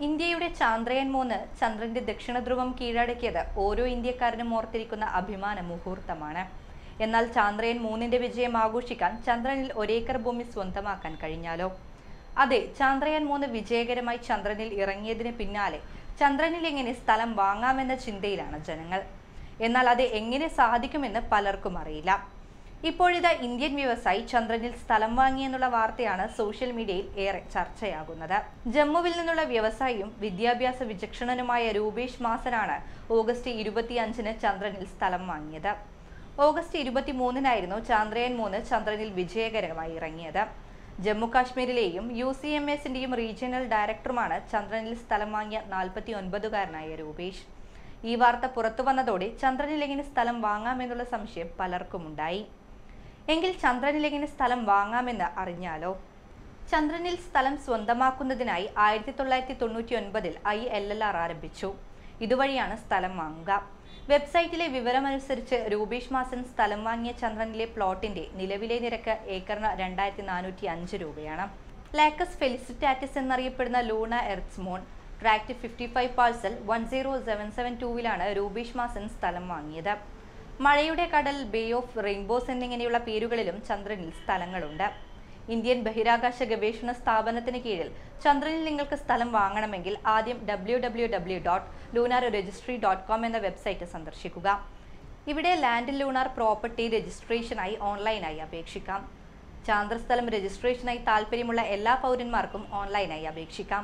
ഇന്ത്യയുടെ ചാന്ദ്രയാൻ മൂന്ന് ചന്ദ്രന്റെ ദക്ഷിണ ധ്രുവം കീഴടക്കിയത് ഓരോ ഇന്ത്യക്കാരനും ഓർത്തിരിക്കുന്ന അഭിമാന മുഹൂർത്തമാണ് എന്നാൽ ചാന്ദ്രയാൻ മൂന്നിന്റെ വിജയം ആഘോഷിക്കാൻ ചന്ദ്രനിൽ ഒരേക്കർ ഭൂമി സ്വന്തമാക്കാൻ കഴിഞ്ഞാലോ അതെ ചാന്ദ്രയാൻ മൂന്ന് വിജയകരമായി ചന്ദ്രനിൽ ഇറങ്ങിയതിന് പിന്നാലെ ചന്ദ്രനിൽ എങ്ങനെ സ്ഥലം വാങ്ങാമെന്ന ചിന്തയിലാണ് ജനങ്ങൾ എന്നാൽ അത് എങ്ങനെ സാധിക്കുമെന്ന് പലർക്കും അറിയില്ല ഇപ്പോഴിതാ ഇന്ത്യൻ വ്യവസായി ചന്ദ്രനിൽ സ്ഥലം വാങ്ങിയെന്നുള്ള വാർത്തയാണ് സോഷ്യൽ മീഡിയയിൽ ഏറെ ചർച്ചയാകുന്നത് ജമ്മുവിൽ നിന്നുള്ള വ്യവസായിയും വിദ്യാഭ്യാസ വിചക്ഷണനുമായ രൂപേഷ് മാസനാണ് ഓഗസ്റ്റ് ഇരുപത്തിയഞ്ചിന് ചന്ദ്രനിൽ സ്ഥലം വാങ്ങിയത് ഓഗസ്റ്റ് ഇരുപത്തിമൂന്നിനായിരുന്നു ചന്ദ്രയാൻ മൂന്ന് ചന്ദ്രനിൽ വിജയകരമായി ഇറങ്ങിയത് ജമ്മു കാശ്മീരിലെയും യു സി എം എസിന്റെയും റീജിയണൽ ഡയറക്ടറുമാണ് ചന്ദ്രനിൽ സ്ഥലം വാങ്ങിയ നാൽപ്പത്തി ഒൻപതുകാരനായ രൂപേഷ് ഈ വാർത്ത പുറത്തു വന്നതോടെ ചന്ദ്രനിൽ എങ്ങനെ സ്ഥലം വാങ്ങാമെന്നുള്ള സംശയം പലർക്കുമുണ്ടായി എങ്കിൽ ചന്ദ്രനിൽ എങ്ങനെ സ്ഥലം വാങ്ങാമെന്ന് അറിഞ്ഞാലോ ചന്ദ്രനിൽ സ്ഥലം സ്വന്തമാക്കുന്നതിനായി ആയിരത്തി തൊള്ളായിരത്തി തൊണ്ണൂറ്റി ഒൻപതിൽ ഐ എൽ എൽ ആർ ആരംഭിച്ചു ഇതുവഴിയാണ് സ്ഥലം വാങ്ങുക വെബ്സൈറ്റിലെ വിവരമനുസരിച്ച് രൂപേഷ് മാസൻ സ്ഥലം വാങ്ങിയ ചന്ദ്രനിലെ പ്ലോട്ടിന്റെ നിലവിലെ നിരക്ക് ഏക്കറിന് രണ്ടായിരത്തി നാനൂറ്റി അഞ്ച് രൂപയാണ് ലാക്കസ് ഫെലിസിറ്റാറ്റിസ് എന്നറിയപ്പെടുന്ന Luna earth's moon tract fifty five parcel one zero seven seven ടൂവിലാണ് രൂപേഷ് മാസൻ സ്ഥലം വാങ്ങിയത് മഴയുടെ കടൽ ബേ ഓഫ് റെയിൻബോസ് എന്നിങ്ങനെയുള്ള പേരുകളിലും ചന്ദ്രനിൽ സ്ഥലങ്ങളുണ്ട് ഇന്ത്യൻ ബഹിരാകാശ ഗവേഷണ സ്ഥാപനത്തിന് കീഴിൽ ചന്ദ്രനിൽ നിങ്ങൾക്ക് സ്ഥലം വാങ്ങണമെങ്കിൽ ആദ്യം W W W dot lunar registry dot com എന്ന വെബ്സൈറ്റ് സന്ദർശിക്കുക ഇവിടെ ലാൻഡ് ലൂണാർ പ്രോപ്പർട്ടി രജിസ്ട്രേഷനായി ഓൺലൈനായി അപേക്ഷിക്കാം ചാന്ദ്രസ്ഥലം രജിസ്ട്രേഷനായി താല്പര്യമുള്ള എല്ലാ പൗരന്മാർക്കും ഓൺലൈനായി അപേക്ഷിക്കാം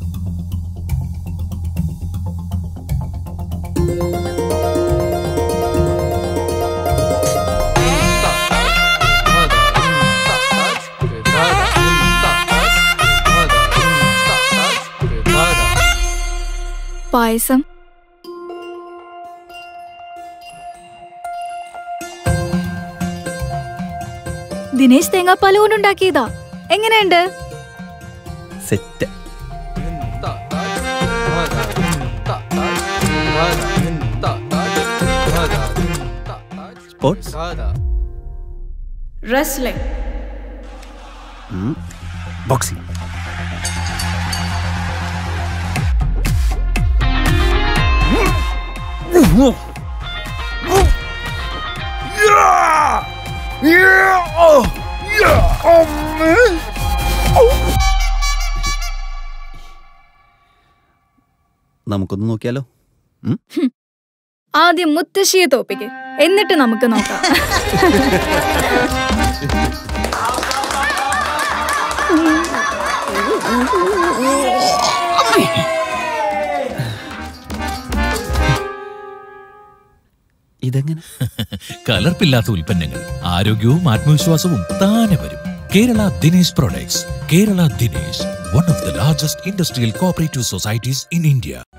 പായസം ദിനേശ് തേങ്ങാപ്പാൽ കൊണ്ടുണ്ടാക്കിയതാ എങ്ങനെയുണ്ട് സെറ്റ് സ്പോർട്സ് റെസ്ലിംഗ് ബോക്സിംഗ് നമുക്കൊന്ന് നോക്കിയാലോ ഉം? ആദ്യം മുത്തശ്ശിയെ തോപ്പിക്ക് എന്നിട്ട് നമുക്ക് നോക്കാം ഇതെങ്ങനെ കലർപ്പില്ലാത്ത ഉൽപ്പന്നങ്ങൾ ആരോഗ്യവും ആത്മവിശ്വാസവും താനെ വരും Kerala Dinesh products Kerala Dinesh one of the largest industrial cooperative societies in India